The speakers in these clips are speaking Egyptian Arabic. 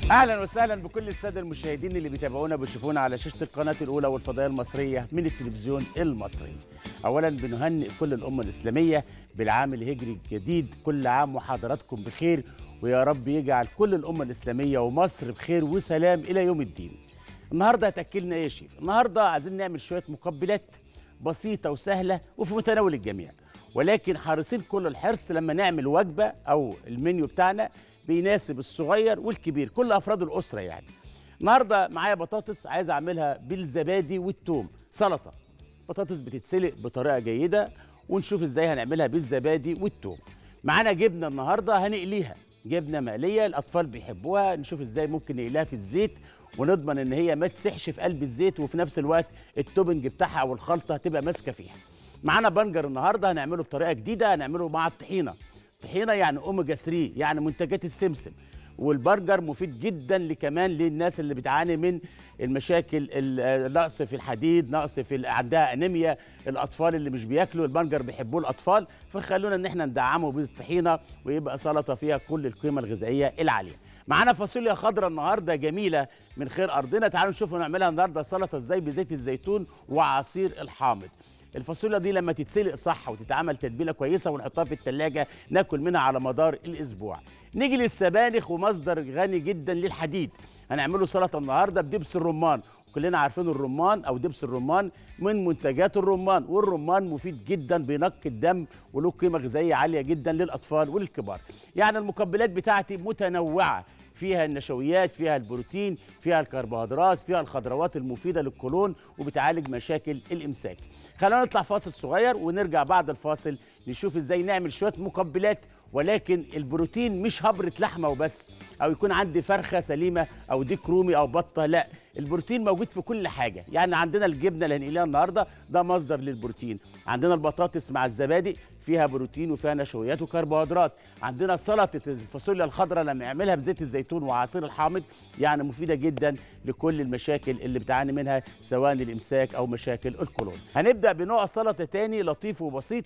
اهلا وسهلا بكل الساده المشاهدين اللي بيتابعونا بيشوفونا على شاشه القناه الاولى والفضائيه المصريه من التلفزيون المصري. اولا بنهنئ كل الامه الاسلاميه بالعام الهجري الجديد، كل عام وحضراتكم بخير ويا رب يجعل كل الامه الاسلاميه ومصر بخير وسلام الى يوم الدين. النهارده هتاكلنا ايه يا شيف؟ النهارده عايزين نعمل شويه مقبلات بسيطه وسهله وفي متناول الجميع. ولكن حريصين كل الحرص لما نعمل وجبه او المنيو بتاعنا بيناسب الصغير والكبير كل افراد الاسره يعني النهارده معايا بطاطس عايز اعملها بالزبادي والثوم سلطه بطاطس بتتسلق بطريقه جيده ونشوف ازاي هنعملها بالزبادي والثوم معانا جبنه النهارده هنقليها جبنه مقليه الاطفال بيحبوها نشوف ازاي ممكن نقليها في الزيت ونضمن ان هي ما تسحش في قلب الزيت وفي نفس الوقت التوبنج بتاعها او الخلطه هتبقى ماسكه فيها معانا بنجر النهارده هنعمله بطريقه جديده هنعمله مع الطحينه طحينه يعني اوميجا 3 يعني منتجات السمسم والبرجر مفيد جدا لكمان للناس اللي بتعاني من المشاكل النقص في الحديد نقص في عندها انيميا الاطفال اللي مش بياكلوا البرجر بيحبوه الاطفال فخلونا ان احنا ندعمه بالطحينه ويبقى سلطه فيها كل القيمه الغذائيه العاليه معانا فاصوليا خضراء النهارده جميله من خير ارضنا تعالوا نشوف نعملها النهارده سلطه ازاي بزيت الزيتون وعصير الحامض الفاصوليا دي لما تتسلق صح وتتعمل تتبيله كويسه ونحطها في التلاجة ناكل منها على مدار الاسبوع نيجي للسبانخ ومصدر غني جدا للحديد هنعمله سلطه النهارده بدبس الرمان كلنا عارفين الرمان او دبس الرمان من منتجات الرمان والرمان مفيد جدا بينقي الدم وله قيمه غذائيه عاليه جدا للاطفال وللكبار يعني المقبلات بتاعتي متنوعه فيها النشويات فيها البروتين فيها الكربوهيدرات فيها الخضروات المفيده للقولون وبتعالج مشاكل الامساك خلينا نطلع فاصل صغير ونرجع بعد الفاصل نشوف ازاي نعمل شويه مقبلات ولكن البروتين مش هبرة لحمة وبس أو يكون عندي فرخة سليمة أو ديك رومي أو بطة لا البروتين موجود في كل حاجة يعني عندنا الجبنة اللي هنقليها النهاردة ده مصدر للبروتين عندنا البطاطس مع الزبادي فيها بروتين وفيها نشويات وكربوهيدرات عندنا سلطة الفاصوليا الخضراء لما نعملها بزيت الزيتون وعصير الحامض يعني مفيدة جدا لكل المشاكل اللي بتعاني منها سواء الإمساك أو مشاكل القولون هنبدأ بنوع سلطة تاني لطيف وبسيط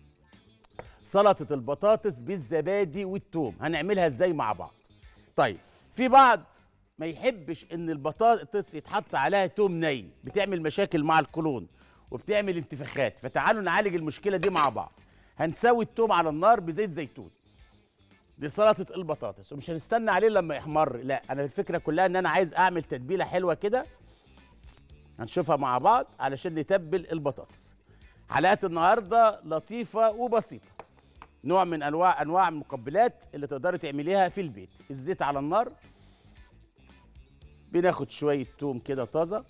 سلطة البطاطس بالزبادي والثوم هنعملها ازاي مع بعض طيب في بعض ما يحبش ان البطاطس يتحط عليها توم ني بتعمل مشاكل مع القولون وبتعمل انتفاخات فتعالوا نعالج المشكلة دي مع بعض هنسوي التوم على النار بزيت زيتون دي سلطة البطاطس ومش هنستنى عليه لما يحمر لا انا الفكرة كلها ان انا عايز اعمل تتبيلة حلوة كده هنشوفها مع بعض علشان نتبل البطاطس حلقات النهارده لطيفة وبسيطة نوع من انواع انواع المقبلات اللي تقدري تعمليها في البيت الزيت على النار بناخد شويه توم كده طازه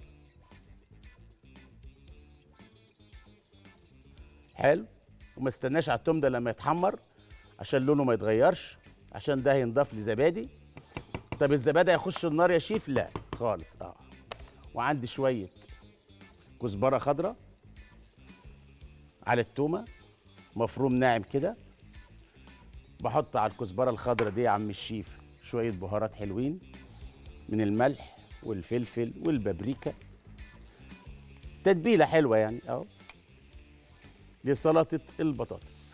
حلو وما استناش على التوم ده لما يتحمر عشان لونه ما يتغيرش عشان ده هينضاف لزبادي طب الزبادي هيخش النار يا شيف لا خالص اه وعندي شويه كزبره خضراء على التومه مفروم ناعم كده بحط على الكزبره الخضراء دي يا عم الشيف شويه بهارات حلوين من الملح والفلفل والبابريكا تتبيله حلوه يعني اهو لسلطه البطاطس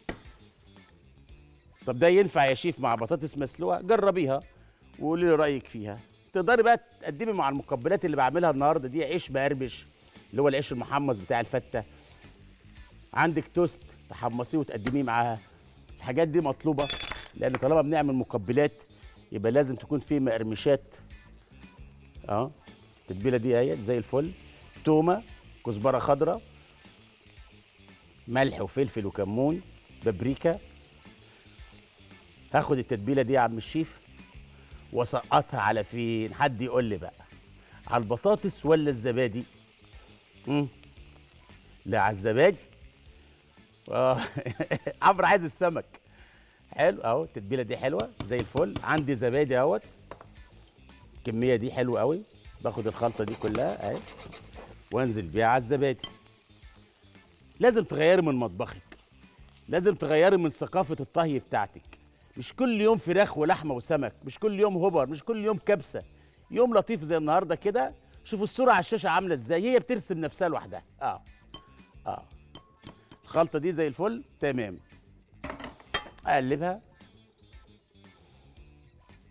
طب ده ينفع يا شيف مع بطاطس مسلوقه جربيها وقولي لي رايك فيها تقدري بقى تقدمي مع المقبلات اللي بعملها النهارده دي عيش مقرمش اللي هو العيش المحمص بتاع الفته عندك توست تحمصيه وتقدميه معاها الحاجات دي مطلوبه لان طالما بنعمل مقبلات يبقى لازم تكون في مقرمشات اه التتبيله دي اهي زي الفل تومه كزبره خضراء ملح وفلفل وكمون بابريكا هاخد التتبيله دي يا عم الشيف واسقطها على فين حد يقول لي بقى على البطاطس ولا الزبادي امم لا على الزبادي اه عمرو عايز السمك حلو اهو التتبيله دي حلوه زي الفل عندي زبادي اهوت الكميه دي حلوه قوي باخد الخلطه دي كلها اهي وانزل بيها على الزبادي لازم تغيري من مطبخك لازم تغيري من ثقافه الطهي بتاعتك مش كل يوم فراخ ولحمه وسمك مش كل يوم هبر مش كل يوم كبسه يوم لطيف زي النهارده كده شوفوا الصوره على الشاشه عامله ازاي هي بترسم نفسها لوحدها اه اه الخلطه دي زي الفل تمام اقلبها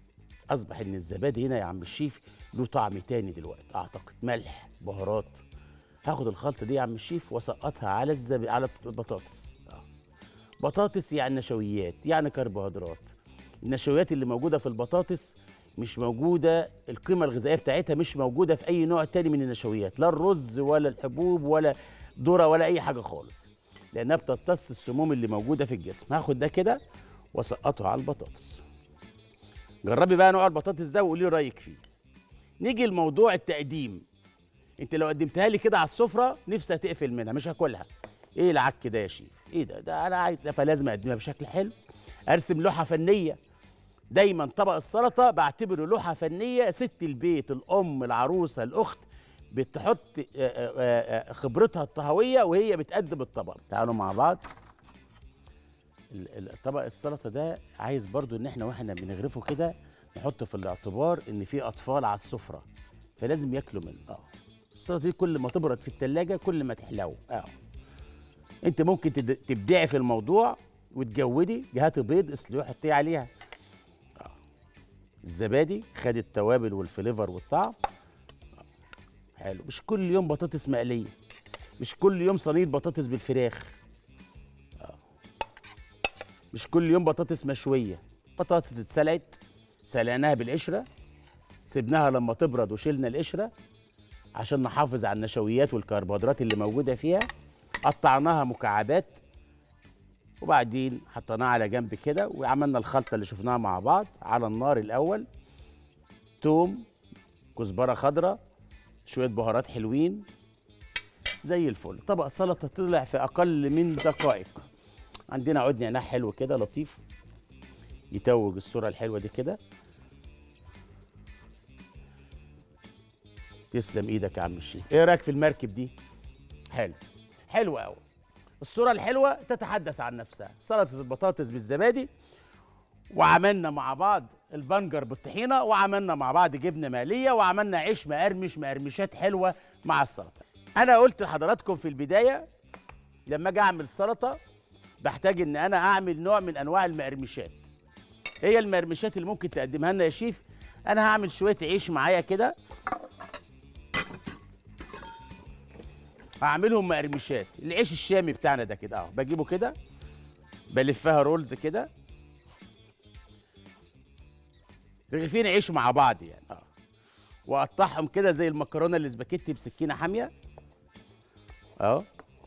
اصبح ان الزبادي هنا يا عم الشيف له طعم تاني دلوقتي اعتقد ملح بهارات هاخد الخلطه دي يا عم الشيف واسقطها على الزب... على البطاطس آه. بطاطس يعني نشويات يعني كربوهيدرات النشويات اللي موجوده في البطاطس مش موجوده القيمه الغذائيه بتاعتها مش موجوده في اي نوع تاني من النشويات لا الرز ولا الحبوب ولا ذره ولا اي حاجه خالص لانها بتمتص السموم اللي موجوده في الجسم هاخد ده كده واسقطه على البطاطس جربي بقى نوع البطاطس ده وقولي لي رايك فيه نيجي لموضوع التقديم انت لو قدمتها لي كده على السفره نفسي هتقفل منها مش هاكلها ايه العك ده يا شيف ايه ده ده انا عايز ده فلازم اقدمها بشكل حلو ارسم لوحه فنيه دايما طبق السلطه بعتبره لوحه فنيه ست البيت الام العروسه الاخت بتحط آه، آه، آه، خبرتها الطهويه وهي بتقدم الطبق تعالوا مع بعض ال- ال- طبق السلطه ده عايز برضو ان احنا واحنا بنغرفه كده نحط في الاعتبار ان في اطفال على السفره فلازم ياكلوا منه اه السلطه دي كل ما تبرد في التلاجة كل ما تحلو اه انت ممكن تد- تبدعي في الموضوع وتجودي جهات بيض اسلقيه حطيه عليها آه. الزبادي خد التوابل والفليفر والطعم آه. حلو مش كل يوم بطاطس مقليه مش كل يوم صينيه بطاطس بالفراخ مش كل يوم بطاطس مشويه بطاطس اتسلقت سلقناها بالقشره سيبناها لما تبرد وشيلنا القشره عشان نحافظ على النشويات والكربوهيدرات اللي موجوده فيها قطعناها مكعبات وبعدين حطيناها على جنب كده وعملنا الخلطه اللي شفناها مع بعض على النار الاول توم كزبره خضراء شويه بهارات حلوين زي الفل طبق سلطه طلع في اقل من دقائق عندنا عود نعناع حلو كده لطيف يتوج الصوره الحلوه دي كده تسلم ايدك يا عم الشيف ايه رايك في المركب دي حلو حلو قوي الصوره الحلوه تتحدث عن نفسها سلطه البطاطس بالزبادي وعملنا مع بعض البنجر بالطحينه وعملنا مع بعض جبنه مقليه وعملنا عيش مقرمش مقرمشات حلوه مع السلطه انا قلت لحضراتكم في البدايه لما اجي اعمل سلطه بحتاج ان انا اعمل نوع من انواع المقرمشات هي المقرمشات اللي ممكن تقدمها لنا يا شيف انا هعمل شويه عيش معايا كده هعملهم مقرمشات العيش الشامي بتاعنا ده كده اهو بجيبه كده بلفها رولز كده رغيفين عيش مع بعض يعني اه واقطعهم كده زي المكرونه الاسباجيتي بسكينه حاميه اهو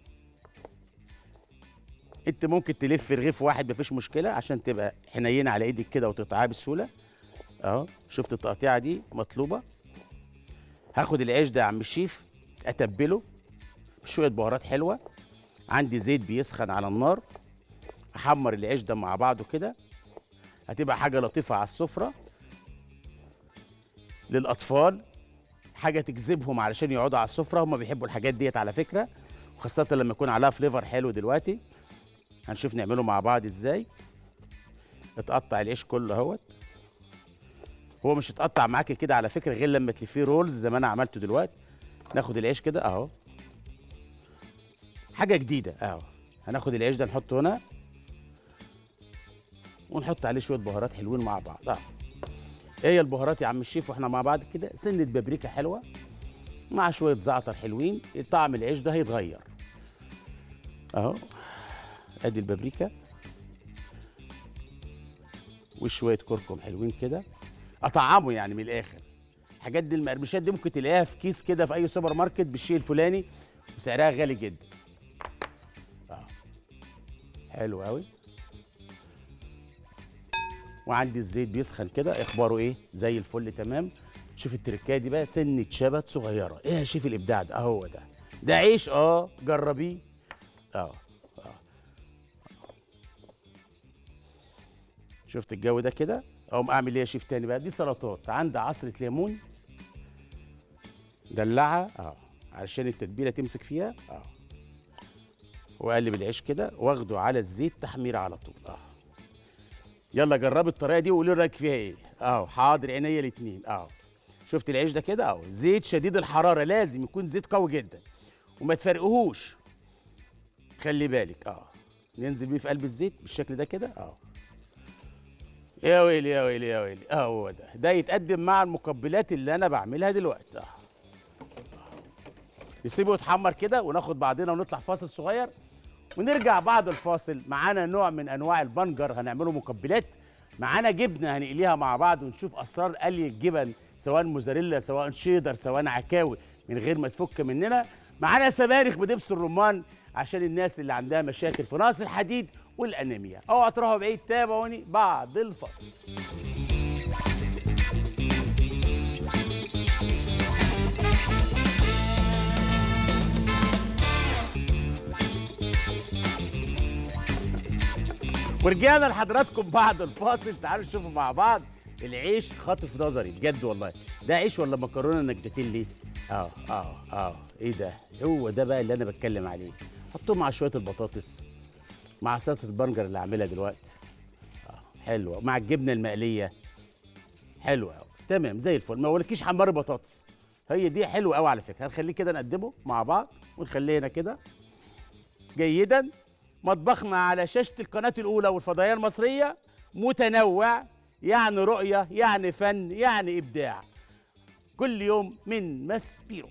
انت ممكن تلف رغيف واحد مفيش مشكله عشان تبقى حنينه على ايدك كده وتقطعها بسهوله اهو شفت التقطيعه دي مطلوبه هاخد العيش ده يا عم الشيف اتبله بشويه بهارات حلوه عندي زيت بيسخن على النار احمر العيش ده مع بعضه كده هتبقى حاجه لطيفه على السفره للاطفال حاجه تجذبهم علشان يقعدوا على السفره هم بيحبوا الحاجات ديت على فكره وخاصه لما يكون عليها فليفر حلو دلوقتي هنشوف نعمله مع بعض ازاي اتقطع العيش كله اهوت هو مش اتقطع معاكي كده على فكره غير لما تلفيه رولز زي ما انا عملته دلوقتي ناخد العيش كده اهو حاجه جديده اهو هناخد العيش ده نحطه هنا ونحط عليه شويه بهارات حلوين مع بعض اهو ايه هي البهارات يا عم الشيف واحنا مع بعض كده سنه بابريكا حلوه مع شويه زعتر حلوين طعم العيش ده هيتغير اهو ادي البابريكا وشويه كركم حلوين كده اطعمه يعني من الاخر الحاجات دي المقرمشات دي ممكن تلاقيها في كيس كده في اي سوبر ماركت بالشيء الفلاني وسعرها غالي جدا اه حلو قوي وعندي الزيت بيسخن كده اخباره ايه زي الفل تمام شوف التركايه دي بقى سنه شبت صغيره ايه يا شيف الابداع ده اهو ده ده عيش اه جربيه اه اه شفت الجو ده كده اقوم اعمل ايه يا شيف تاني بقى دي سلطات عندي عصره ليمون دلعها اه علشان التتبيله تمسك فيها اه واقلب العيش كده واخده على الزيت تحمير على طول اه يلا جربي الطريقه دي وقولي رايك فيها ايه اه حاضر عينيا الاثنين اه شفت العيش ده كده اهو زيت شديد الحراره لازم يكون زيت قوي جدا وما تفرقهوش خلي بالك اه ننزل بيه في قلب الزيت بالشكل ده كده اه يا ويلي يا ويلي يا ويلي اه هو ده ده يتقدم مع المقبلات اللي انا بعملها دلوقتي اه نسيبه يتحمر كده وناخد بعضنا ونطلع فاصل صغير ونرجع بعد الفاصل معانا نوع من انواع البنجر هنعمله مقبلات معانا جبنه هنقليها مع بعض ونشوف اسرار قلي الجبن سواء موزاريلا سواء شيدر سواء عكاوي من غير ما تفك مننا معانا سبانخ بدبس الرمان عشان الناس اللي عندها مشاكل في نقص الحديد والانيميا اوعوا تروحوا بعيد تابعوني بعد الفاصل ورجعنا لحضراتكم بعد الفاصل تعالوا نشوفوا مع بعض العيش خاطف نظري بجد والله ده عيش ولا مكرونه نجدتين اه اه اه ايه ده هو ده بقى اللي انا بتكلم عليه حطوه مع شويه البطاطس مع سلطه البنجر اللي هعملها دلوقتي اه حلوه مع الجبنه المقليه حلوه قوي تمام زي الفل ما اقولكيش حمار بطاطس هي دي حلوه قوي على فكره هنخليه كده نقدمه مع بعض ونخليه هنا كده جيدا مطبخنا على شاشة القناة الأولى والفضائية المصرية متنوع يعني رؤية يعني فن يعني إبداع كل يوم من مس بيرو